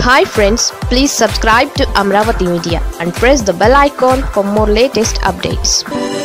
hi friends please subscribe to Amaravati media and press the bell icon for more latest updates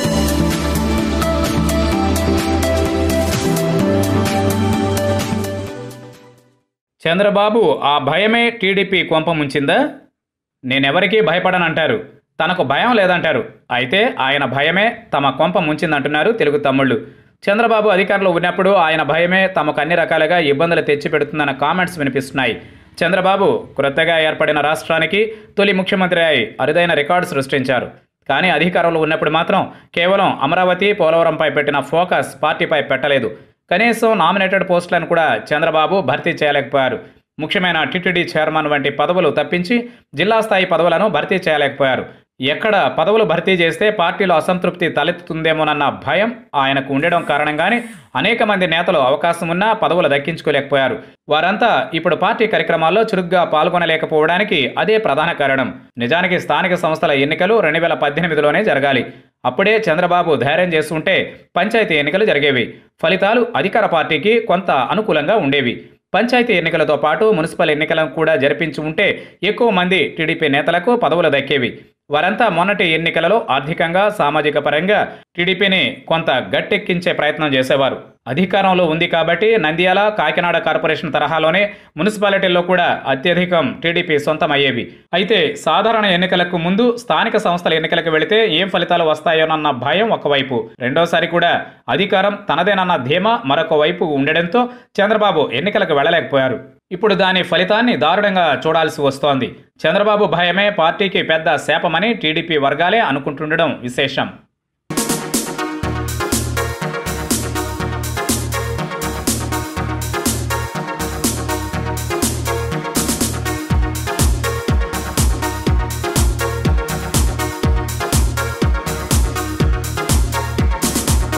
Chandrababu ఆ భయమే TDP కొంప ముంచిందా నేనెవరికీ భయపడనంటారు తనకు భయం లేదంటారు అయితే ఆయన భయమే తమ కొంప ముంచిందంటున్నారు తెలుగు తమ్ముళ్ళు చంద్రబాబు అధికారంలో ఉన్నప్పుడు ఆయన భయమే తమకు అన్ని రకాలుగా ఇబ్బందులు తెచ్చిపెడుతుందన్న కామెంట్స్ వినిపిస్తున్నాయి చంద్రబాబు క్రొత్తగా ఏర్పడిన రాష్ట్రానికి తొలి ముఖ్యమంత్రి అయి అరుదైన రికార్డు సృష్టించారు కానీ అధికారంలో ఉన్నప్పుడు మాత్రం కేవలం అమరావతి పోలవరంపై పెట్టిన ఫోకస్ పార్టీపై పెట్టలేదు కనీసం నామినేటెడ్ పోస్టులను కూడా చంద్రబాబు భర్తీ చేయలేకపోయారు ముఖ్యమైన టిటిడి చైర్మన్ వంటి పదవులు తప్పించి జిల్లా స్థాయి పదవులను భర్తీ చేయలేకపోయారు ఎక్కడ పదవులు భర్తీ చేస్తే పార్టీలో అసంతృప్తి తలెత్తుతుందేమోనన్న భయం ఆయనకు ఉండడం కారణంగానే అనేక మంది నేతలు అవకాశం ఉన్నా పదవులు దక్కించుకోలేకపోయారు వారంతా ఇప్పుడు పార్టీ కార్యక్రమాల్లో చురుగ్గా పాల్గొనలేకపోవడానికి అదే ప్రధాన కారణం నిజానికి స్థానిక సంస్థల ఎన్నికలు రెండు వేల పద్దెనిమిదిలోనే జరగాలి అప్పుడే చంద్రబాబు ధైర్యం చేస్తుంటే పంచాయతీ ఎన్నికలు జరిగేవి ఫలితాలు అధికార పార్టీకి కొంత అనుకూలంగా ఉండేవి పంచాయతీ ఎన్నికలతో పాటు మున్సిపల్ ఎన్నికలను కూడా జరిపించి ఉంటే ఎక్కువ మంది టీడీపీ నేతలకు పదవులు దక్కేవి వారంతా మొన్నటి ఎన్నికలలో ఆర్థికంగా సామాజిక పరంగా టీడీపీని కొంత గట్టెక్కించే ప్రయత్నం చేసేవారు అధికారంలో ఉంది కాబట్టి నంద్యాల కాకినాడ కార్పొరేషన్ తరహాలోనే మున్సిపాలిటీల్లో కూడా అత్యధికం టీడీపీ సొంతం అయ్యేవి అయితే సాధారణ ఎన్నికలకు ముందు స్థానిక సంస్థల ఎన్నికలకు వెళితే ఏం ఫలితాలు వస్తాయోనన్న భయం ఒకవైపు రెండోసారి కూడా అధికారం తనదేనన్న ధీమా మరొక వైపు ఉండడంతో చంద్రబాబు ఎన్నికలకు వెళ్ళలేకపోయారు ఇప్పుడు దాని ఫలితాన్ని దారుణంగా చూడాల్సి వస్తోంది చంద్రబాబు భయమే పార్టీకి పెద్ద శాపమని టీడీపీ వర్గాలే అనుకుంటుండడం విశేషం